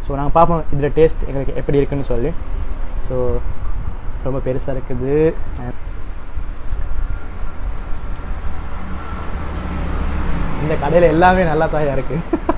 So நாங்கள் பார்ப்போம் இதில் டேஸ்ட் எங்களுக்கு எப்படி இருக்குன்னு சொல்லி ஸோ ரொம்ப பெருசாக இருக்குது இந்த கடையில் எல்லாமே நல்லா தாயா இருக்குது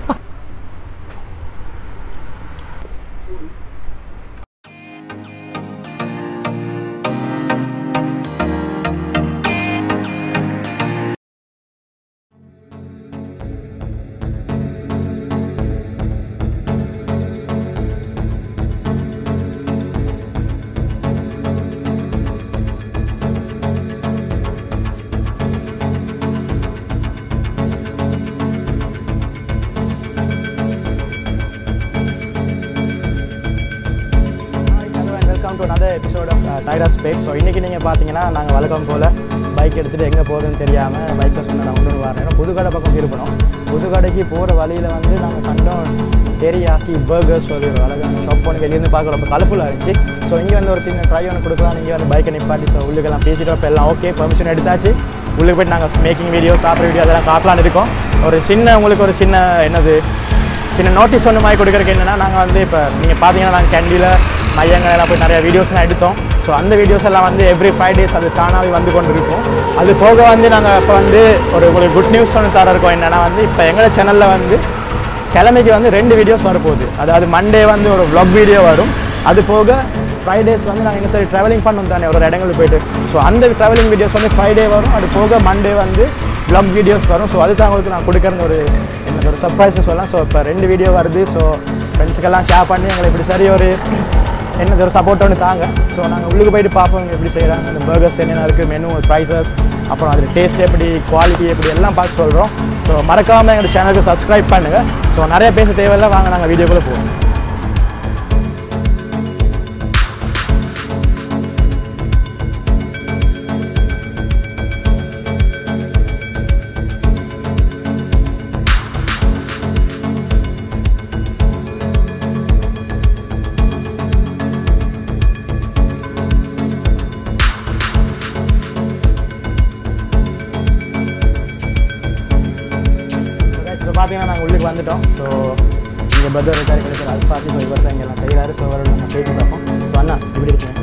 welcome to another episode of டைரா ஸ்பேக் ஸோ இன்றைக்கி நீங்கள் பார்த்தீங்கன்னா நாங்கள் வழக்கம் போல் பைக் எடுத்துகிட்டு எங்கே போகுதுன்னு தெரியாமல் பைக்கில் சொன்ன நான் கொண்டு வரேன் புதுக்கடை பக்கம் திருப்பணும் புதுக்கடைக்கு போகிற வழியில் வந்து நாங்கள் கண்டோம் டெரியாக்கி பர்கர்ஸ் சொல்லி ஒரு அழகான ஷாப் போன வெளியிருந்து பார்க்க ரொம்ப கலப்புலாக இருந்துச்சு ஸோ இங்கே வந்து ஒரு சின்ன ட்ரை ஒன்று கொடுக்கலாம் நீங்கள் வந்து பைக்கை நிப்பாட்டி ஸோ உள்ளுக்கெல்லாம் பேசிட்டு இப்போ எல்லாம் ஓகே பெர்மிஷன் எடுத்தாச்சு உள்ளுக்கு போய்ட்டு நாங்கள் மேக்கிங் வீடியோ சாப்பிட்ற வீடியோ அதெல்லாம் காட்டலான்னு இருக்கோம் ஒரு சின்ன உங்களுக்கு ஒரு சின்ன என்னது சின்ன நோட்டீஸ் ஒன்று மாதிரி கொடுக்குறதுக்கு என்னென்னா நாங்கள் வந்து இப்போ நீங்கள் பார்த்தீங்கன்னா நாங்கள் கேண்டியில் மையங்கள் எல்லாம் போய் நிறைய வீடியோஸ்லாம் எடுத்தோம் ஸோ அந்த வீடியோஸ் எல்லாம் வந்து எவ்ரி ஃபைவ் டேஸ் அது தானாகவே வந்து கொண்டு இருக்கும் அது போக வந்து நாங்கள் இப்போ வந்து ஒரு உங்களுக்கு குட் நியூஸ் ஒன்று தர இருக்கோம் என்னென்னா வந்து இப்போ எங்களோட சேனலில் வந்து கிழமைக்கு வந்து ரெண்டு வீடியோஸ் வரப்போகுது அதாவது மண்டே வந்து ஒரு vlog வீடியோ வரும் அது போக ஃப்ரைடேஸ் வந்து நாங்கள் என்ன சரி ட்ராவலிங் பண்ணோம் தானே ஒரு இடங்களுக்கு போயிட்டு ஸோ அந்த ட்ராவலிங் வீடியோஸ் வந்து ஃப்ரைடே வரும் அது போக மண்டே வந்து vlog வீடியோஸ் வரும் ஸோ அதுதான் உங்களுக்கு நான் கொடுக்குறது ஒரு எனக்கு ஒரு சர்ப்ரைஸ்னு சொல்லலாம் ஸோ இப்போ ரெண்டு வீடியோ வருது ஸோ ஃப்ரெண்ட்ஸுக்கெல்லாம் ஷேர் பண்ணி எங்களை இப்படி சரி ஒரு என்னது ஒரு சப்போர்ட் ஒன்று தாங்க ஸோ நாங்கள் உள்ளுக்கு போயிட்டு பார்ப்போம் இவங்க எப்படி செய்கிறாங்க இந்த பர்கர்ஸ் என்னென்ன இருக்குது மெனு ப்ரைஸஸ் அப்புறம் அதில் டேஸ்ட் எப்படி குவாலிட்டி எப்படி எல்லாம் பார்த்து சொல்கிறோம் ஸோ மறக்காமல் எங்களோட சேனலுக்கு சப்ஸ்கிரைப் பண்ணுங்கள் ஸோ நிறைய பேச தேவையில்லை வாங்க நாங்கள் வீடியோக்குள்ளே போவோம் இப்போ பார்த்தீங்கன்னா நாங்கள் உள்ளுக்கு வந்துட்டோம் ஸோ இங்கே பர்தர் இருக்காரு கிடைக்கிற அது பார்த்து ஸோ இவர் தான் இங்கே எல்லாம் செய்கிறாரு ஸோ அவரோட நம்ம பேசி பார்ப்போம் ஸோ அண்ணா எப்படி இருக்கீங்க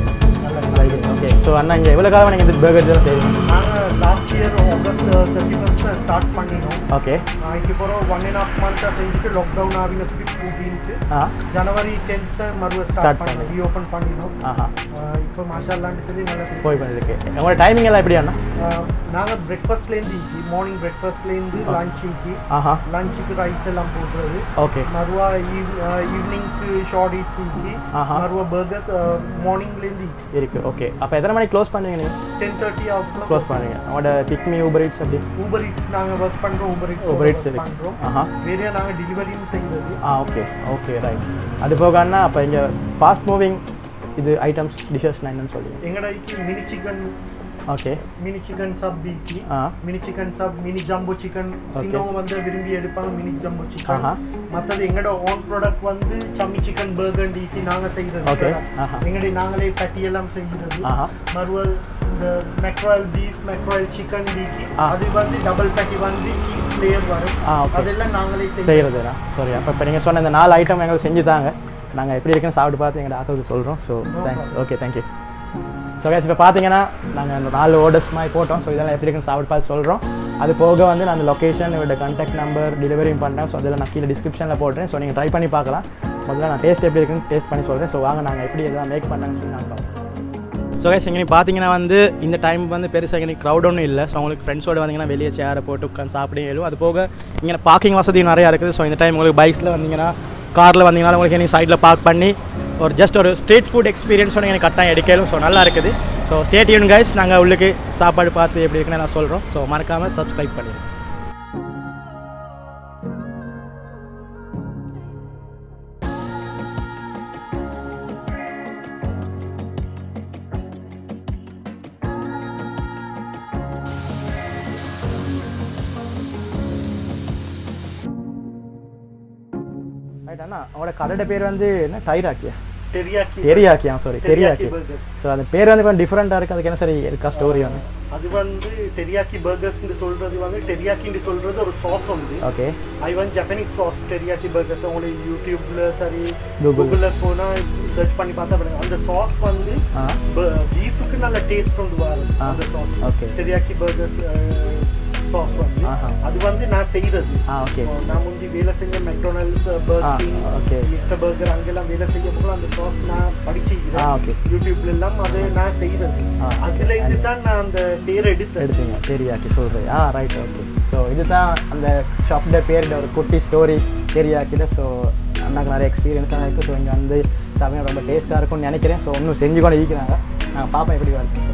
ஓகே ஸோ அண்ணா இங்கே எவ்வளோ காலம் நீங்கள் இந்த பர்கர் இதெல்லாம் செய்கிறீங்க நாங்கள் last year August thirty first start பண்ணினோம் ஓகே இதுக்கு பிறகு ஒன் அண்ட் ஆஃப் மந்த்தாக செஞ்சுட்டு லாக்டவுன் ஆகின சொல்லி கூட்டின்ட்டு ஆ ஜனவரி டென்த்து மறுவ Start ஸ்டார்ட் பண்ணி பண்ணி. ரீஓப்பன் பண்ணினோம் ஆஹா இப்போ மாஷால்லான்னு சொல்லி நல்லா போய் பண்ணிருக்கு உங்களோட டைமிங் எல்லாம் எப்படி அண்ணா நாங்கள் பிரேக்ஃபாஸ்ட்லேருந்து இங்கி மார்னிங் பிரேக்ஃபாஸ்ட்லேருந்து லஞ்ச் இங்கி ஆஹா லஞ்சுக்கு ரைஸ் எல்லாம் போடுறது ஓகே மறுவா ஈவினிங்க்கு ஷார்ட் ஈட்ஸ் இங்கி ஆஹா. மறுவா பர்கர்ஸ் மார்னிங்லேருந்து இருக்கு ஓகே அப்போ எத்தனை மணிக்கு க்ளோஸ் பண்ணுவீங்க நீங்கள் டென் தேர்ட்டி ஆகுதுல க்ளோஸ் பண்ணுவீங்க உங்களோட பிக்மி ஊபர் இட்ஸ் அப்படி ஊபர் ஈட்ஸ் நாங்கள் ஒர்க் பண்ணுறோம் ஊபர் ஈட்ஸ் ஊபர் இட்ஸ் இருக்கு பண்ணுறோம் ஆஹா வேற நாங்கள் டெலிவரியும் செய்கிறது ஆ ஓகே ஓகே ரைட் அது போக அண்ணா அப்போ இங்கே ஃபாஸ்ட் மூவிங் இது ஐட்டம்ஸ் டிஷ்ஷஸ் என்னன்னு சொல்லுவீங்க எங்கடைக்கு mini chicken okay mini chicken sub பீக்கி ஆ mini chicken sub mini jumbo chicken சின்னவங்க வந்து விரும்பி எடுப்பாங்க மினி ஜம்போ சிக்கன் ஆஹா. மற்றது எங்களோட ஓன் ப்ராடக்ட் வந்து சம்மி சிக்கன் பர்கர் டீக்கி நாங்கள் செய்கிறது Okay. ஆஹா. எங்களுடைய நாங்களே கட்டி எல்லாம் செய்கிறது ஆஹா. மறுவல் இந்த மெக்ரால் பீஃப் மெக்ரால் சிக்கன் டீக்கி ஆ. அது வந்து டபுள் கட்டி வந்து சீஸ் லேயர் வரும் ஆ, okay. அதெல்லாம் நாங்களே செய்கிறோம் செய்கிறதுண்ணா சாரி அப்போ இப்போ நீங்கள் சொன்ன இந்த நாலு ஐட்டம் எங்களுக்கு செஞ்சு தாங்க நாங்கள் எப்படி இருக்குன்னு சாப்பிட்டு பார்த்து எங்கள் டாக்டருக்கு சொல்கிறோம் so thanks okay thank you so case இப்போ பார்த்தீங்கன்னா நாங்கள் இந்த நாலு ஆர்டர்ஸ் மாதிரி போட்டோம் ஸோ இதெல்லாம் எப்படி இருக்குன்னு சாப்பிட்டு பார்த்து சொல்கிறோம் அது போக வந்து நான் அந்த லொக்கேஷன் இவரோட கான்டாக்ட் நம்பர் டெலிவரியும் பண்ணுறேன் ஸோ அதில் நான் கீழே டிஸ்கிரிப்ஷனில் போடுறேன் ஸோ நீங்கள் ட்ரை பண்ணி பார்க்கலாம் முதல்ல நான் டேஸ்ட் எப்படி இருக்குன்னு டேஸ்ட் பண்ணி சொல்கிறேன் ஸோ வாங்க நாங்கள் எப்படி இதெல்லாம் மேக் பண்ணாங்கன்னு சொல்லி நான் பார்க்கலாம் ஸோ கைஸ் இங்கே பார்த்தீங்கன்னா வந்து இந்த டைம் வந்து பெருசாக இங்கே க்ரௌட் ஒன்றும் இல்லை ஸோ உங்களுக்கு ஃப்ரெண்ட்ஸோட வந்தீங்கன்னா வெளியே சேரை போட்டு உட்காந்து சாப்பிட இயலும் அது போக இங்கே பார்க்கிங் வசதி நிறையா இருக்குது ஸோ இந்த டைம் உங்களுக்கு பைக்ஸில் வந்தீங்கன்னா காரில் வந்தீங்கன்னா உங்களுக்கு நீங்கள் சைடில் பார்க் பண்ணி ஒரு ஜஸ்ட் ஒரு ஸ்ட்ரீட் ஃபுட் எக்ஸ்பீரியன்ஸோட எனக்கு கட்டாயம் எடுக்கலும் ஸோ நல்லா இருக்குது ஸோ ஸ்டேட் யூன் கைஸ் நாங்கள் உள்ளுக்கு சாப்பாடு பார்த்து எப்படி இருக்குன்னு நான் சொல்கிறோம் ஸோ மறக்காமல் சப்ஸ்கிரைப் பண்ணிடுங்க ரைட் அண்ணா உங்களோட கடையோட பேர் வந்து என்ன டைராக்கியா டெரியாக்கி தெரியாக்கியா சாரி தெரியாக்கி burgers. ஸோ அந்த பேர் வந்து கொஞ்சம் டிஃப்ரெண்ட்டாக இருக்குது அதுக்கு என்ன சரி இருக்கா ஸ்டோரி வந்து அது வந்து டெரியாக்கி பர்கர்ஸ்னு சொல்றது வந்து டெரியாக்கின்னு சொல்றது ஒரு சாஸ் வந்து ஓகே அது வந்து ஜப்பனீஸ் சாஸ் டெரியாக்கி பர்கர்ஸ் உங்களுக்கு யூடியூப்ல சரி Google. கூகுள்ல போனா சர்ச் பண்ணி பார்த்தா பாருங்க அந்த சாஸ் வந்து ஆ பீஃபுக்கு நல்ல டேஸ்ட் வந்து வரும் ஆ. அந்த sauce Okay. Teriyaki burgers sauce வந்து ஆஹா. அது வந்து நான் செய்யறது ஆ ஓகே நான் முந்தி வேலை செஞ்ச McDonald's Burger King okay. Mister Burger அங்கெல்லாம் வேலை செய்யும் போது அந்த சாஸ் நான் ஆ படிச்சுக்கிறேன் ஓகே யூடியூப்ல எல்லாம் அதை நான் செய்யறது ஆ, அதுல இருந்து தான் நான் அந்த பேர் எடுத்தேன் எடுத்தீங்க தெரியாக்கி சொல்கிறேன் ஆ ரைட் ஓகே ஸோ இதுதான் அந்த ஷாப்ட பேரில் ஒரு குட்டி ஸ்டோரி தெரியாக்கிட்ட ஸோ அண்ணாக்கு நிறைய எக்ஸ்பீரியன்ஸாக இருக்குது ஸோ இங்கே வந்து சமையல் ரொம்ப டேஸ்ட்டாக இருக்கும்னு நினைக்கிறேன் ஸோ இன்னும் செஞ்சு கூட ஈக்கிறாங்க நான் பார்ப்பேன் எப்படி வருது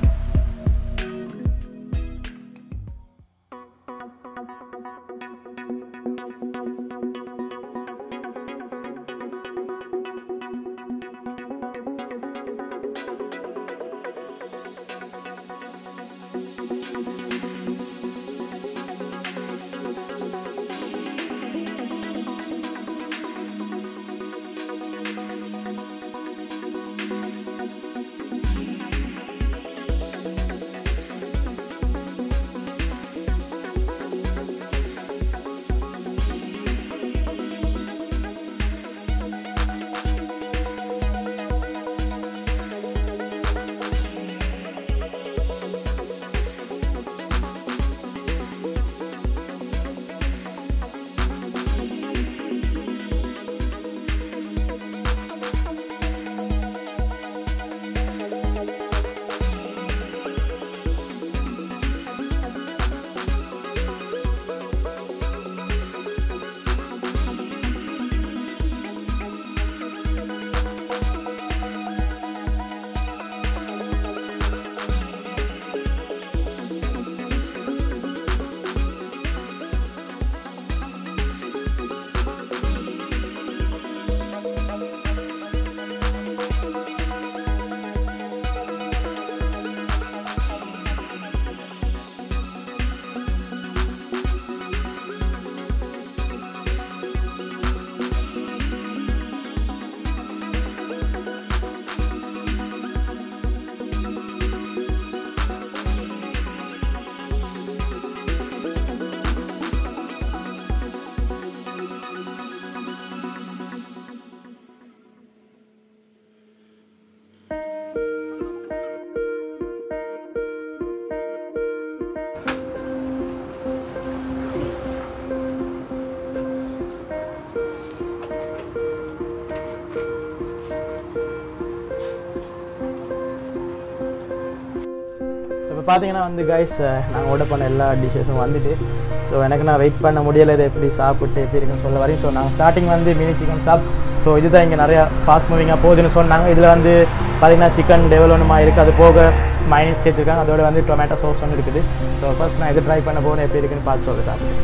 ஸோ இப்போ பார்த்தீங்கன்னா வந்து கைஸ் நாங்கள் ஆர்டர் பண்ண எல்லா டிஷ்ஷஸும் வந்துட்டு ஸோ எனக்கு நான் வெயிட் பண்ண முடியலை இதை எப்படி சாப்பிட்டு எப்படி இருக்குன்னு சொல்ல வரையும் ஸோ நாங்கள் ஸ்டார்டிங் வந்து மினி சிக்கன் சாப் ஸோ இதுதான் இங்கே நிறையா ஃபாஸ்ட் மூவிங்காக போகுதுன்னு சொன்னாங்க இதில் வந்து பார்த்தீங்கன்னா சிக்கன் டெவலப்மெண்ட் இருக்குது அது போக மைனஸ் சேர்த்துருக்காங்க அதோட வந்து டொமேட்டோ சோஸ் ஒன்று இருக்குது ஸோ ஃபர்ஸ்ட் நான் இது ட்ரை பண்ண போகிறேன் எப்படி இருக்குன்னு பார்த்து சொல்ல சாப்பிட்டு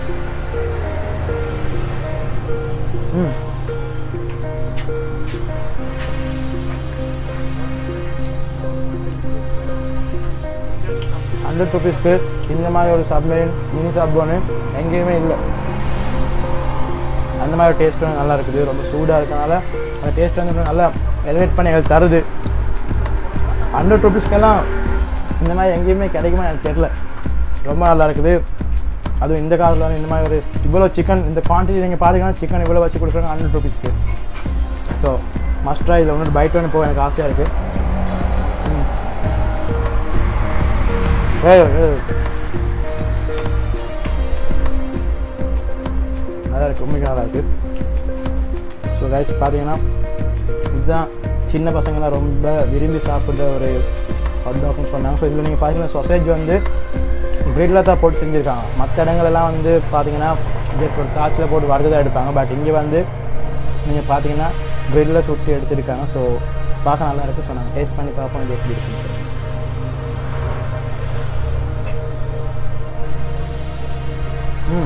ம் ஹண்ட்ரட் ருபீஸ்க்கு இந்த மாதிரி ஒரு சப்மெரின் மினி சப் ஒன்று எங்கேயுமே இல்லை அந்த மாதிரி டேஸ்ட் வந்து நல்லா இருக்குது ரொம்ப சூடாக இருக்கனால அந்த டேஸ்ட் வந்து நல்லா எலிவேட் பண்ணி எங்களுக்கு தருது ஹண்ட்ரட் ருபீஸ்க்கெல்லாம் இந்த மாதிரி எங்கேயுமே கிடைக்குமா எனக்கு தெரியல ரொம்ப நல்லா இருக்குது அதுவும் இந்த காலத்தில் வந்து இந்த மாதிரி ஒரு இவ்வளோ சிக்கன் இந்த குவான்டிட்டி நீங்கள் பார்த்தீங்கன்னா சிக்கன் இவ்வளோ வச்சு கொடுக்குறாங்க ஹண்ட்ரட் ருபீஸ்க்கு ஸோ மஸ்ட்ரா இதில் ஒன்று பைட் ஒன்று போக எனக்கு ஆசையாக இருக்குது ஏய் ஏய் நல்லா இருக்கு உண்மைக்கு நல்லா இருக்கு ஸோ கைஸ் பார்த்தீங்கன்னா இதுதான் சின்ன பசங்களாம் ரொம்ப விரும்பி சாப்பிட்ற ஒரு ஹாட் டாக்னு சொன்னாங்க ஸோ இதில் நீங்கள் பார்த்தீங்கன்னா சொசேஜ் வந்து கிரில்ல தான் போட்டு செஞ்சுருக்காங்க மற்ற இடங்களெல்லாம் வந்து பார்த்தீங்கன்னா ஜஸ்ட் ஒரு காய்ச்சல போட்டு வறுத்து தான் எடுப்பாங்க பட் இங்கே வந்து நீங்கள் பார்த்தீங்கன்னா கிரில்ல சுட்டு எடுத்திருக்காங்க ஸோ பார்க்க நல்லா இருக்குது ஸோ நாங்கள் டேஸ்ட் பண்ணி பார்ப்போம் இது எப்படி இருக்குன்னு ம்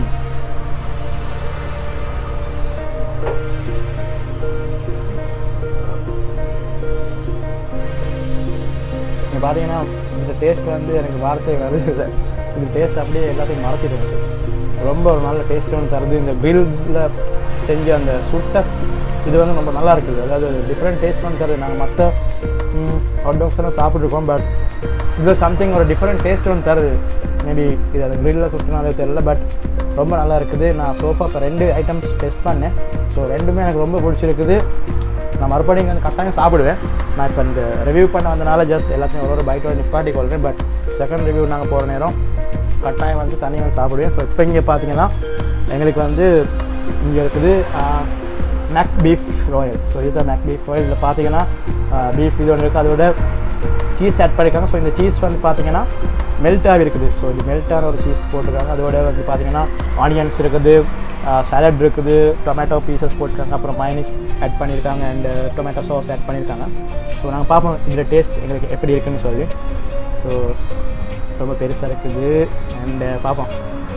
நீங்கள் பார்த்தீங்கன்னா இந்த டேஸ்ட் வந்து எனக்கு வார்த்தை வருது இல்லை இந்த டேஸ்ட் அப்படியே எல்லாத்தையும் மறைச்சிட்டு இருக்கு ரொம்ப ஒரு நல்ல டேஸ்ட் ஒன்று தருது இந்த கிரில்ல செஞ்ச அந்த சுட்ட இது வந்து ரொம்ப நல்லா இருக்குது அதாவது டிஃப்ரெண்ட் டேஸ்ட் பண்ணி தருது நாங்கள் மற்ற ஹாட் டாக்ஸ் எல்லாம் சாப்பிட்ருக்கோம் பட் இது சம்திங் ஒரு டிஃப்ரெண்ட் டேஸ்ட் வந்து தருது மேபி இது அது க்ரில்லில் சுற்றினாலே தெரியல பட் ரொம்ப நல்லா இருக்குது நான் சோஃபா இப்போ ரெண்டு ஐட்டம்ஸ் டெஸ்ட் பண்ணேன் ஸோ ரெண்டுமே எனக்கு ரொம்ப பிடிச்சிருக்குது நான் மறுபடியும் வந்து கட்டாயம் சாப்பிடுவேன் நான் இப்போ இந்த ரிவ்யூ பண்ண வந்தனால ஜஸ்ட் எல்லாத்தையும் ஒரு ஒரு பைட்டோட நிப்பாட்டி கொள்கிறேன் பட் செகண்ட் ரிவ்யூ நாங்கள் போகிற நேரம் கட்டாயம் வந்து தனியாக வந்து சாப்பிடுவேன் ஸோ இப்போ இங்கே பார்த்தீங்கன்னா எங்களுக்கு வந்து இங்கே இருக்குது நக் பீஃப் ராயல் ஸோ இதுதான் நக் பீஃப் ராயல் இதில் பார்த்தீங்கன்னா பீஃப் இது ஒன்று இருக்குது அதோட சீஸ் ஆட் பண்ணியிருக்காங்க ஸோ இந்த சீஸ் வந்து பார்த்தீங்கன்னா மெல்ட்டாக இருக்குது ஸோ இது மெல்ட்டான ஒரு சீஸ் போட்டிருக்காங்க அதோட வந்து பார்த்தீங்கன்னா ஆனியன்ஸ் இருக்குது சாலட் இருக்குது டொமேட்டோ பீசஸ் போட்டிருக்காங்க அப்புறம் மைனஸ் ஆட் பண்ணியிருக்காங்க அண்ட் டொமேட்டோ சாஸ் ஆட் பண்ணியிருக்காங்க ஸோ நாங்கள் பார்ப்போம் இதில் டேஸ்ட் எங்களுக்கு எப்படி இருக்குன்னு சொல்லி ஸோ ரொம்ப பெருசாக இருக்குது அண்டு பார்ப்போம்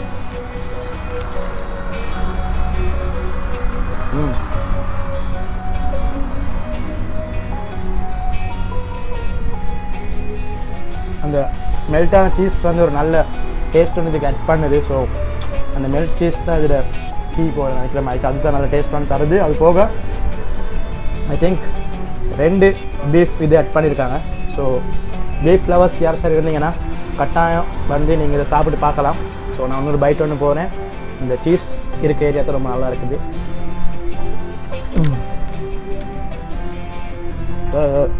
ம் அந்த மெல்ட்டான சீஸ் வந்து ஒரு நல்ல டேஸ்ட் வந்து இதுக்கு ஆட் பண்ணுது ஸோ அந்த மெல்ட் சீஸ் தான் இதில் கீ போட நினைக்கிற மாதிரி அதுதான் நல்ல டேஸ்ட் பண்ணி தருது அது போக ஐ திங்க் ரெண்டு பீஃப் இது ஆட் பண்ணியிருக்காங்க ஸோ பீஃப் ஃப்ளவர்ஸ் யார் சார் இருந்தீங்கன்னா கட்டாயம் வந்து நீங்கள் இதை சாப்பிட்டு பார்க்கலாம் ஸோ நான் இன்னொரு பைட் ஒன்று போகிறேன் இந்த சீஸ் இருக்க ஏரியா தான் ரொம்ப நல்லா இருக்குது ம். அஹ்,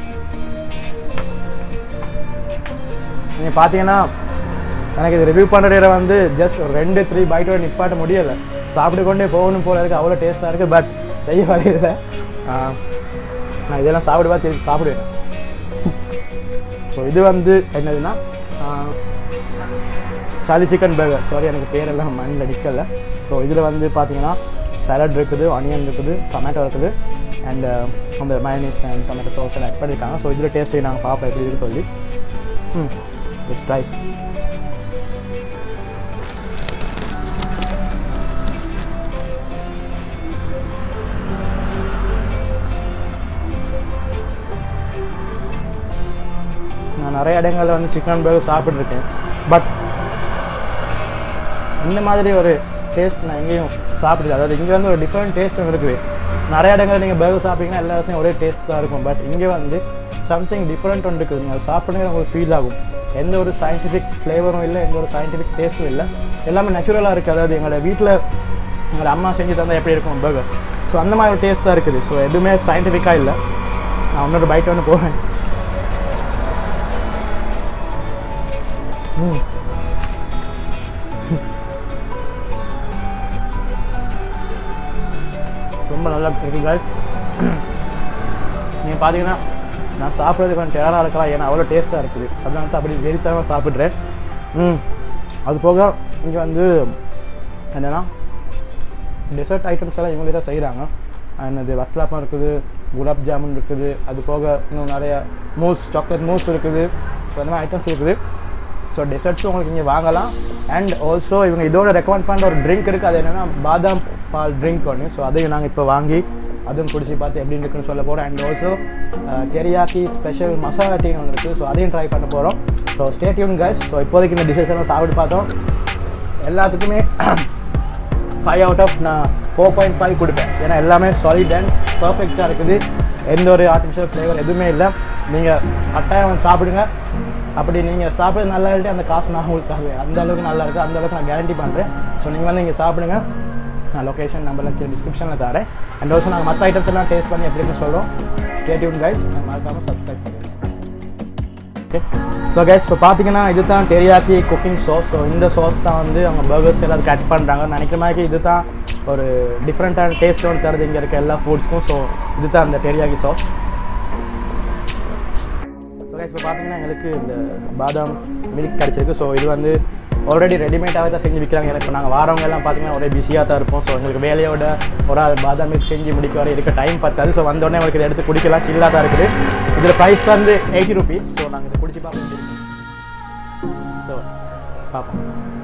நீங்கள் பார்த்தீங்கன்னா எனக்கு இது ரிவ்யூ பண்ணுற வந்து ஜஸ்ட் ஒரு ரெண்டு த்ரீ பைட்டோட நிப்பாட்ட முடியலை சாப்பிட்டு கொண்டே போகணும் போல இருக்குது அவ்வளோ டேஸ்ட்டாக இருக்குது பட் செய்ய வரையில நான் இதெல்லாம் சாப்பிடுவா திருப்பி சாப்பிடுவேன் ஸோ இது வந்து என்னதுன்னா சாலி சிக்கன் பர்கர் சாரி எனக்கு பேரெல்லாம் மைண்டில் நிற்கல ஸோ இதில் வந்து பார்த்தீங்கன்னா சாலட் இருக்குது ஆனியன் இருக்குது டொமேட்டோ இருக்குது அண்ட் அந்த மயனீஸ் அண்ட் டொமேட்டோ சாஸ் எல்லாம் ஆட் பண்ணியிருக்காங்க ஸோ இதில் டேஸ்ட்டு நாங்கள் பார்ப்போம் எப்படி இருக்கு சொல்லி ம் இட்ஸ் ட்ரை நான் நிறைய இடங்களில் வந்து சிக்கன் பர்கர் சாப்பிட்ருக்கேன் பட் இந்த மாதிரி ஒரு டேஸ்ட் நான் எங்கேயும் சாப்பிடல அதாவது இங்கே வந்து ஒரு டிஃப்ரெண்ட் டேஸ்ட் ஒன்று இருக்குது நிறைய இடங்களில் நீங்கள் பர்கர் சாப்பிட்டீங்கன்னா எல்லா இடத்துலையும் ஒரே டேஸ்ட் தான் இருக்கும் பட் இங்கே வந்து சம்திங் டிஃப்ரெண்ட் ஒன்று இருக்குது நீங்கள் சாப்பிடுங்க உங்களுக்கு ஃபீல் ஆகும் எந்த ஒரு சயின்டிஃபிக் ஃப்ளேவரும் இல்லை எந்த ஒரு சயின்டிஃபிக் டேஸ்ட்டும் இல்லை எல்லாமே நேச்சுரலாக இருக்குது அதாவது எங்களோட வீட்டில் எங்களோட அம்மா செஞ்சு தந்தால் எப்படி இருக்கும் பர்கர் ஸோ அந்த மாதிரி ஒரு டேஸ்ட் தான் இருக்குது ஸோ எதுவுமே சயின்டிஃபிக்காக இல்லை நான் இன்னொரு பைட் ஒன்று போகிறேன் ம் ரொம்ப நல்லா இருக்கு guys நீங்கள் பார்த்தீங்கன்னா நான் சாப்பிட்றது கொஞ்சம் டேராக இருக்கலாம் ஏன்னா அவ்வளோ டேஸ்ட்டாக இருக்குது அதனால தான் அப்படி வெறித்தனமாக சாப்பிட்றேன் ம் அது போக இங்கே வந்து என்னென்னா டெசர்ட் ஐட்டம்ஸ் எல்லாம் இவங்களே தான் செய்கிறாங்க என்னது வட்லாப்பம் இருக்குது குலாப் ஜாமுன் இருக்குது அது போக இன்னும் நிறைய மூஸ் சாக்லேட் மூஸ் இருக்குது ஸோ அந்த மாதிரி ஐட்டம்ஸ் இருக்குது ஸோ டெசர்ட்ஸும் உங்களுக்கு இங்கே வாங்கலாம் அண்ட் ஆல்சோ இவங்க இதோட ரெக்கமெண்ட் பண்ணுற ஒரு ட்ரிங்க் இருக்குது அது என்னென்னா பாதாம் பால் ட்ரிங்க் ஒன்று ஸோ அதையும் நாங்கள் இப்போ வாங்கி அதுவும் குடிச்சு பார்த்து எப்படி இருக்குன்னு சொல்ல போகிறோம் and also teriyaki special masala டீன்னு ஒன்று இருக்குது ஸோ அதையும் ட்ரை பண்ண போகிறோம் ஸோ ஸ்டேட்யூன் கைஸ் ஸோ இப்போதைக்கு இந்த டிஷஸ் எல்லாம் சாப்பிட்டு பார்த்தோம் எல்லாத்துக்குமே ஃபைவ் அவுட் ஆஃப் நான் ஃபோர் பாயிண்ட் ஃபைவ் கொடுப்பேன் ஏன்னா எல்லாமே சாலிட் அண்ட் பர்ஃபெக்டாக இருக்குது எந்த ஒரு ஆர்டிஃபிஷியல் ஃப்ளேவர் எதுவுமே இல்லை நீங்கள் கட்டாயம் வந்து சாப்பிடுங்க அப்படி நீங்கள் சாப்பிட்றது நல்லா இல்லாட்டி அந்த காசு நான் உங்களுக்கு தருவேன் அந்த அளவுக்கு நல்லா இருக்குது அந்த அளவுக்கு நான் கேரண்டி பண்ணுறேன் ஸோ நீங்கள் வந்து இங்கே சாப்பிடுங்க நான் லொக்கேஷன் நம்பர்லாம் கீழே டிஸ்கிரிப்ஷனில் தரேன் அண்ட் ஆல்சோ நாங்கள் மற்ற ஐட்டம்ஸ் எல்லாம் டேஸ்ட் பண்ணி எப்படின்னு சொல்கிறோம் ஸ்டேட்யூன் கைஸ் மறக்காமல் சப்ஸ்கிரைப் பண்ணுங்கள் ஓகே ஸோ கைஸ் இப்போ பார்த்தீங்கன்னா இது தான் டெரியாக்கி குக்கிங் சாஸ் ஸோ இந்த சாஸ் தான் வந்து அவங்க பர்கர்ஸ் எல்லாம் கட் பண்ணுறாங்க நினைக்கிற மாதிரி இது தான் ஒரு டிஃப்ரெண்ட்டான டேஸ்ட் ஒன்று தருது இங்கே இருக்க எல்லா ஃபுட்ஸ்க்கும் ஸோ இது தான் அந்த டெரியாக்கி சாஸ் ஸோ கைஸ் இப்போ பார்த்தீங்கன்னா எங்களுக்கு இந்த பாதாம் மில்க் கிடச்சிருக்கு ஸோ இது வந்து ஆல்ரெடி ரெடிமேடாகவே தான் செஞ்சு விற்கிறாங்க எனக்கு நாங்கள் வாரவங்க எல்லாம் பார்த்தீங்கன்னா ஒரே பிஸியாக தான் இருப்போம் ஸோ எங்களுக்கு வேலையோட ஒரு ஆள் பாதாம் மில்க் செஞ்சு முடிக்க வரை இருக்க டைம் பத்தாது ஸோ வந்தோடனே உங்களுக்கு இதை எடுத்து குடிக்கலாம் சில்லாக தான் இருக்குது இதில் ப்ரைஸ் வந்து எயிட்டி ருபீஸ் ஸோ நாங்கள் இதை குடிச்சு பார்ப்போம் ஸோ பார்ப்போம்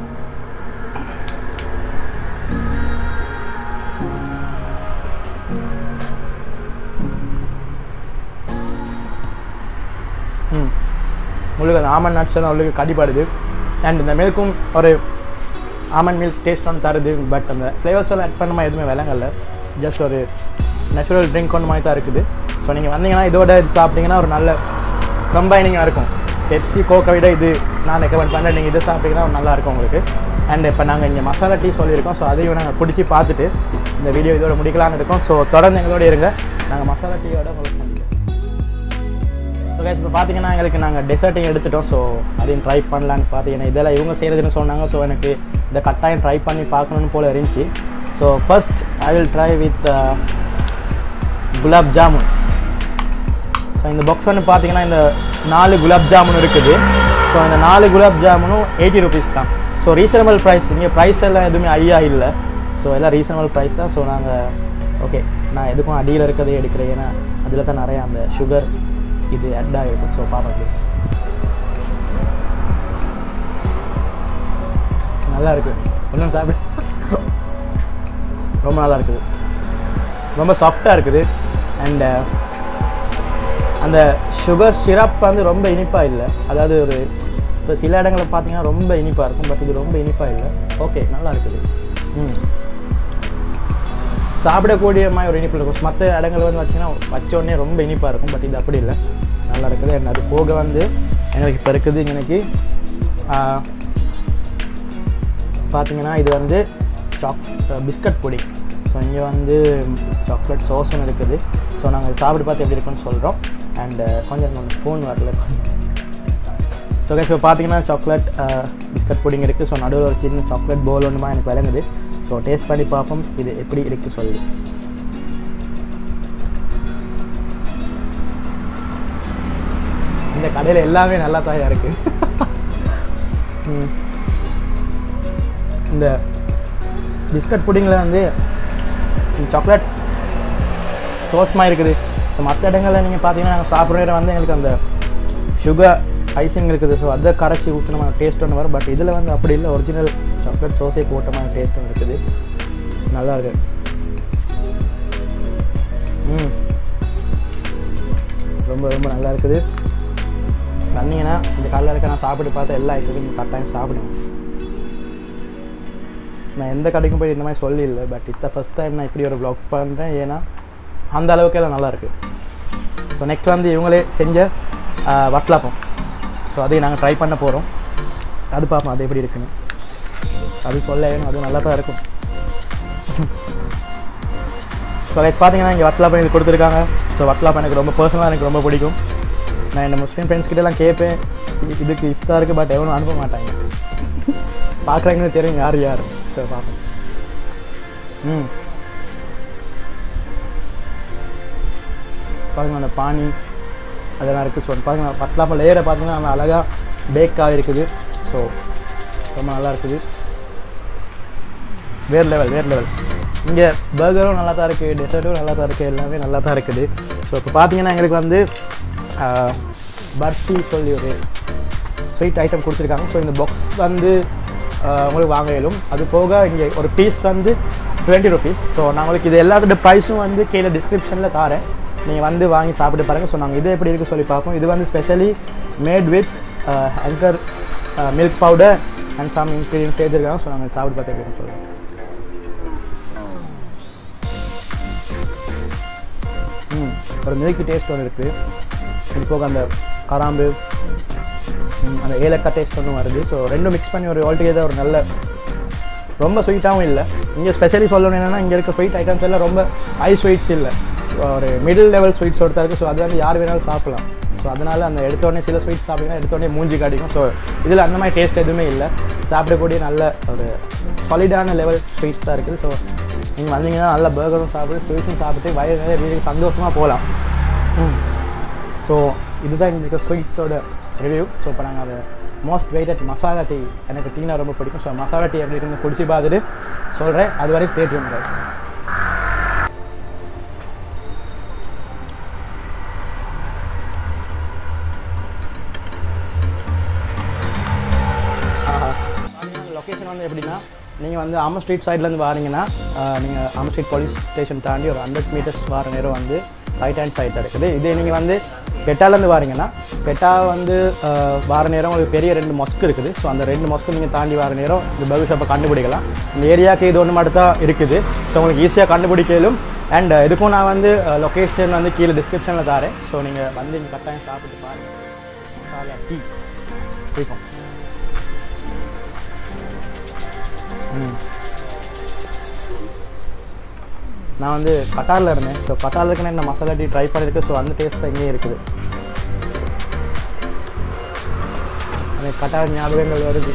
ம் உங்களுக்கு அந்த ஆமன் நட்ஸ் எல்லாம் உங்களுக்கு கடிப்படுது அண்ட் இந்த மில்க்கும் ஒரு ஆமண்ட் மில்க் டேஸ்ட் ஒன்று தருது பட் அந்த ஃப்ளேவர்ஸ் எல்லாம் ஆட் பண்ண மாதிரி எதுவுமே விளங்கல ஜஸ்ட் ஒரு நேச்சுரல் ட்ரிங்க் ஒன்று மாதிரி தான் இருக்குது ஸோ நீங்கள் வந்தீங்கன்னா இதோட இது சாப்பிட்டீங்கன்னா ஒரு நல்ல கம்பைனிங்காக இருக்கும் பெப்சி கோக்கை விட இது நான் ரெக்கமெண்ட் பண்ணுறேன் நீங்கள் இது சாப்பிட்டீங்கன்னா ஒரு நல்லா இருக்கும் உங்களுக்கு அண்ட் இப்போ நாங்கள் இங்கே மசாலா டீ சொல்லியிருக்கோம் ஸோ அதையும் நாங்கள் குடிச்சு பார்த்துட்டு இந்த வீடியோ இதோட முடிக்கலாம்னு இருக்கோம் ஸோ தொடர்ந்து எங்களோட இருங்க நாங்கள் மசாலா டீயோட உங்களுக்கு சந்திப்போம் ஸோ கைஸ் இப்போ பார்த்தீங்கன்னா எங்களுக்கு நாங்கள் டெசர்ட்டையும் எடுத்துட்டோம் ஸோ அதையும் ட்ரை பண்ணலான்னு பார்த்தீங்கன்னா இதெல்லாம் இவங்க செய்கிறதுன்னு சொன்னாங்க ஸோ எனக்கு இந்த கட்டாயம் ட்ரை பண்ணி பார்க்கணுன்னு போல் இருந்துச்சு so first I will try with gulab jamun so இந்த பாக்ஸ் வந்து பார்த்தீங்கன்னா இந்த நாலு குலாப் ஜாமுன் இருக்குது ஸோ இந்த நாலு குலாப் ஜாமுனும் எயிட்டி ருபீஸ் தான் ஸோ ரீசனபிள் ப்ரைஸ் இங்கே ப்ரைஸ் எல்லாம் எதுவுமே ஐயா இல்லை ஸோ எல்லாம் ரீசனபிள் ப்ரைஸ் தான் ஸோ நாங்கள் ஓகே நான் எதுக்கும் அடியில் இருக்கிறதே எடுக்கிறேன் ஏன்னா அதில் தான் நிறைய அந்த சுகர் இது அட் ஆகிருக்கும் ஸோ பார்ப்போம் நல்லா இருக்குது ஒன்றும் சாப்பிடு ரொம்ப நல்லா இருக்குது ரொம்ப சாஃப்டாக இருக்குது அண்டு அந்த சுகர் சிரப் வந்து ரொம்ப இனிப்பாக இல்லை அதாவது ஒரு இப்போ சில இடங்களில் பார்த்தீங்கன்னா ரொம்ப இனிப்பாக இருக்கும் பட் இது ரொம்ப இனிப்பாக இல்லை ஓகே நல்லா இருக்குது ம் சாப்பிடக்கூடிய மாதிரி ஒரு இனிப்பு இருக்கும் மற்ற இடங்கள் வந்து வச்சிங்கன்னா வச்ச உடனே ரொம்ப இனிப்பாக இருக்கும் பட் இது அப்படி இல்லை நல்லா இருக்குது and அது போக வந்து எனக்கு இப்போ இருக்குது எனக்கு பார்த்தீங்கன்னா இது வந்து சாக் பிஸ்கட் பொடி ஸோ இங்கே வந்து சாக்லேட் சோஸும் இருக்குது ஸோ நாங்கள் சாப்பிட்டு பார்த்து எப்படி இருக்குன்னு சொல்கிறோம் அண்டு கொஞ்சம் கொஞ்சம் ஃபோன் வரல ஸோ கைஸ் இப்போ பார்த்தீங்கன்னா சாக்லேட் பிஸ்கட் புடிங் இருக்குது ஸோ நடுவில் ஒரு சின்ன சாக்லேட் போல் ஒன்றுமா எனக்கு விளங்குது ஸோ டேஸ்ட் பண்ணி பார்ப்போம் இது எப்படி இருக்குது சொல்லி இந்த கடையில் எல்லாமே நல்லா தான் இருக்குது ம். இந்த பிஸ்கட் புடிங்கில் வந்து சாக்லேட் சோஸ்மாக இருக்குது ஸோ மற்ற இடங்களில் நீங்கள் பார்த்தீங்கன்னா நாங்கள் சாப்பிட்ற நேரம் வந்து எங்களுக்கு அந்த சுகர் ஐசிங் இருக்குது ஸோ அதை கரைச்சி ஊற்றி நம்ம டேஸ்ட் ஒன்று வரும் பட் இதில் வந்து அப்படி இல்லை ஒரிஜினல் சாக்லேட் சோஸே போட்ட மாதிரி டேஸ்ட் ஒன்று இருக்குது நல்லா இருக்கு ம் ரொம்ப ரொம்ப நல்லா இருக்குது வந்தீங்கன்னா இந்த காலையில் இருக்க நான் சாப்பிட்டு பார்த்தா எல்லா ஐட்டத்தையும் கட்டாயம் சாப்பிடுவேன் நான் எந்த கடைக்கும் போய் இந்த மாதிரி சொல்லி இல்லை பட் இத்த ஃபஸ்ட் டைம் நான் இப்படி ஒரு ப்ளாக் பண்ணுறேன் ஏன்னா அந்த அளவுக்கு எல்லாம் நல்லா இருக்குது ஸோ நெக்ஸ்ட் வந்து இவங்களே செஞ்ச ஆஹ், வட்டலாப்பம் ஸோ அதையும் நாங்கள் ட்ரை பண்ண போகிறோம் அது பார்ப்போம் அது எப்படி இருக்குன்னு அது சொல்ல வேணும் அது நல்லா தான் இருக்கும் ஸோ கைஸ் பார்த்தீங்கன்னா இங்கே வட்டலாப்பம் இது கொடுத்துருக்காங்க ஸோ வட்டலாப்பம் எனக்கு ரொம்ப பர்சனலாக எனக்கு ரொம்ப பிடிக்கும் நான் என் முஸ்லீம் ஃப்ரெண்ட்ஸ் கிட்டலாம் கேட்பேன் இது- இதுக்கு இஃப்தா இருக்குது பட் எவனும் அனுப்ப மாட்டாங்க பார்க்குறாங்கன்னு தெரியும் யார் யார் ஸோ பார்ப்போம் ம் பாருங்க அந்த பானி அதெல்லாம் இருக்குது ஸோ பாருங்க பத்தலாப்பம் லேயரை பார்த்தீங்கன்னா நல்லா அழகாக பேக்காக இருக்குது ஸோ ரொம்ப நல்லா இருக்குது வேறு லெவல் வேறு லெவல் இங்கே பர்கரும் நல்லா தான் இருக்குது டெசர்ட்டும் நல்லா தான் இருக்குது எல்லாமே நல்லா தான் இருக்குது ஸோ இப்போ பார்த்தீங்கன்னா எங்களுக்கு வந்து ஆஹ், பர்ஃபி சொல்லி ஒரு ஸ்வீட் ஐட்டம் கொடுத்துருக்காங்க ஸோ இந்த பாக்ஸ் வந்து ஆஹ், உங்களுக்கு வாங்க இயலும் அது போக இங்கே ஒரு பீஸ் வந்து டுவெண்ட்டி ருபீஸ் ஸோ நான் உங்களுக்கு இது எல்லாத்தோட ப்ரைஸும் வந்து கீழே டிஸ்கிரிப்ஷனில் தாரேன் நீங்கள் வந்து வாங்கி சாப்பிட்டு பாருங்கள் ஸோ நாங்கள் இது எப்படி இருக்குது சொல்லி பார்ப்போம் இது வந்து specially made with Anchor milk powder and some ingredients சேர்த்துருக்காங்க ஸோ நாங்கள் சாப்பிட்டு பார்த்து எப்படி சொல்லுவோம் ம் ஒரு மில்கி டேஸ்ட் ஒன்று இருக்குது இது போக அந்த கராம்பு ம், அந்த ஏலக்காய் டேஸ்ட் ஒன்று வருது ஸோ ரெண்டும் மிக்ஸ் பண்ணி ஒரு ஆல்டுகெதர் ஒரு நல்ல ரொம்ப ஸ்வீட்டாகவும் இல்லை இங்கே ஸ்பெஷலி சொல்லணும் என்னென்னா இங்கே இருக்க ஸ்வீட் ஐட்டம்ஸ் எல்லாம் ரொம்ப ஹை ஸ்வீட்ஸ் இல்லை ஒரு மிடில் லெவல் ஸ்வீட்ஸ் ஒருத்தா இருக்குது ஸோ அது வந்து யார் வேணாலும் சாப்பிடலாம் ஸோ அதனால் அந்த எடுத்த உடனே சில ஸ்வீட்ஸ் சாப்பிட்டீங்கன்னா எடுத்த உடனே மூஞ்சி காட்டிக்கும் ஸோ இதில் அந்த மாதிரி டேஸ்ட் எதுவுமே இல்லை சாப்பிடக்கூடிய நல்ல ஒரு சாலிடான லெவல் ஸ்வீட்ஸ் தான் இருக்குது ஸோ நீங்கள் வந்தீங்கன்னா நல்ல பர்கரும் சாப்பிட்டு ஸ்வீட்ஸும் சாப்பிட்டு வயிறு நிறைய வீட்டுக்கு சந்தோஷமாக போகலாம் ஸோ இதுதான் எங்களுக்கு ஸ்வீட்ஸோட ரிவ்யூ ஸோ இப்போ நாங்கள் அதை மோஸ்ட் வெயிட்டட் மசாலா டீ எனக்கு டீனா ரொம்ப பிடிக்கும் ஸோ மசாலா டீ எப்படி இருக்குன்னு குடிச்சு பார்த்துட்டு சொல்கிறேன் அது வரைக்கும் ஸ்டேட் ரூம் லொக்கேஷன் வந்து எப்படின்னா நீங்கள் வந்து அமர் ஸ்ட்ரீட் சைட்லேருந்து வாரீங்கன்னா நீங்கள் அமர் ஸ்ட்ரீட் போலீஸ் ஸ்டேஷன் தாண்டி ஒரு ஹண்ட்ரட் மீட்டர்ஸ் வர நேரம் வந்து ரைட் ஹேண்ட் சைட் இருக்குது இதே நீங்கள் வந்து பெட்டாலேருந்து வாரீங்கன்னா பெட்டா வந்து அஹ், வார நேரம் உங்களுக்கு பெரிய ரெண்டு மொஸ்க் இருக்குது ஸோ அந்த ரெண்டு மொஸ்க்கு நீங்கள் தாண்டி வார நேரம் இந்த பர்கர் ஷாப்பை கண்டுபிடிக்கலாம் இந்த ஏரியாவுக்கு இது ஒன்று மட்டும் தான் இருக்குது ஸோ உங்களுக்கு ஈஸியாக கண்டுபிடிக்கலும் அண்ட் இதுக்கும் நான் வந்து லொக்கேஷன் வந்து கீழே டிஸ்கிரிப்ஷனில் தரேன் ஸோ நீங்கள் வந்து இங்கே கட்டாயம் சாப்பிட்டு பாருங்கள் மசாலா டீ பிடிக்கும் ம் நான் வந்து கட்டாரில் இருந்தேன் ஸோ கட்டாரில் இருக்குன்னு இந்த மசாலா டீ ட்ரை பண்ணியிருக்கு ஸோ அந்த டேஸ்ட் தான் இங்கே இருக்குது அந்த கட்டார் ஞாபகங்கள் வருது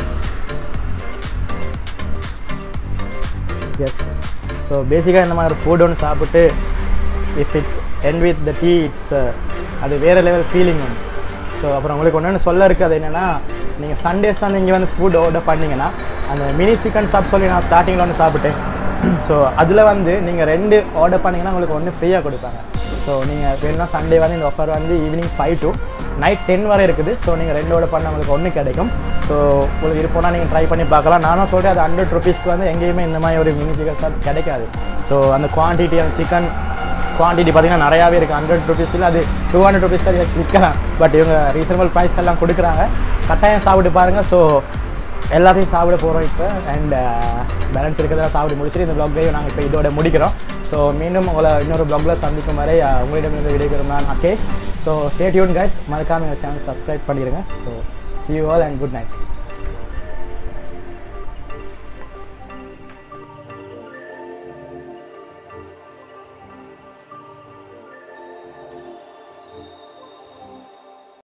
எஸ் ஸோ பேசிக்காக இந்த மாதிரி ஃபுட் ஒன்று சாப்பிட்டு if it's and with the tea it's அது வேறு லெவல் ஃபீலிங் ஒன்று ஸோ அப்புறம் உங்களுக்கு ஒன்று சொல்ல இருக்குது அது என்னென்னா நீங்கள் சண்டேஸ் வந்து இங்கே வந்து ஃபுட் ஆர்டர் பண்ணீங்கன்னா அந்த மினி சிக்கன் சாப் சொல்லி நான் ஸ்டார்டிங்கில் ஒன்று சாப்பிட்டேன் ஸோ அதில் வந்து நீங்கள் ரெண்டு ஆர்டர் பண்ணீங்கன்னா உங்களுக்கு ஒன்று ஃப்ரீயாக கொடுப்பாங்க ஸோ நீங்கள் வேணும்னா சண்டே வந்து இந்த ஆஃபர் வந்து evening five to night ten வரை இருக்குது ஸோ நீங்கள் ரெண்டு ஆர்டர் பண்ண உங்களுக்கு ஒன்று கிடைக்கும் ஸோ உங்களுக்கு இருப்போனா நீங்கள் ட்ரை பண்ணி பார்க்கலாம் நானும் சொல்கிறேன் அது ஹண்ட்ரட் ருபீஸ்க்கு வந்து எங்கேயுமே இந்த மாதிரி ஒரு மினி சிக்கன் சாப் கிடைக்காது ஸோ அந்த குவான்டிட்டி அந்த சிக்கன் குவான்டிட்டி பார்த்தீங்கன்னா நிறையாவே இருக்குது ஹண்ட்ரட் ருபீஸில் அது டூ ஹண்ட்ரட் ருபீஸ் தான் விற்கலாம் பட் இவங்க ரீசனபிள் ப்ரைஸ் எல்லாம் கொடுக்குறாங்க கட்டாயம் சாப்பிட்டு பாருங்கள் ஸோ எல்லாத்தையும் சாப்பிட போகிறோம் இப்போ அண்ட் பேலன்ஸ் இருக்கிறதெல்லாம் சாப்பிட்டு முடிச்சுட்டு இந்த ப்ளாக்கையும் நாங்கள் இப்போ இதோட முடிக்கிறோம் ஸோ மீண்டும் உங்களை இன்னொரு ப்ளாகில் சந்திக்கும் வரை uh, உங்களிடமிருந்து விடைபெறும் நான் அகேஷ் ஸோ ஸ்டேட்யூன் கைஸ் மறக்காம எங்கள் சேனல் சப்ஸ்கிரைப் பண்ணிடுங்க so see you all and good night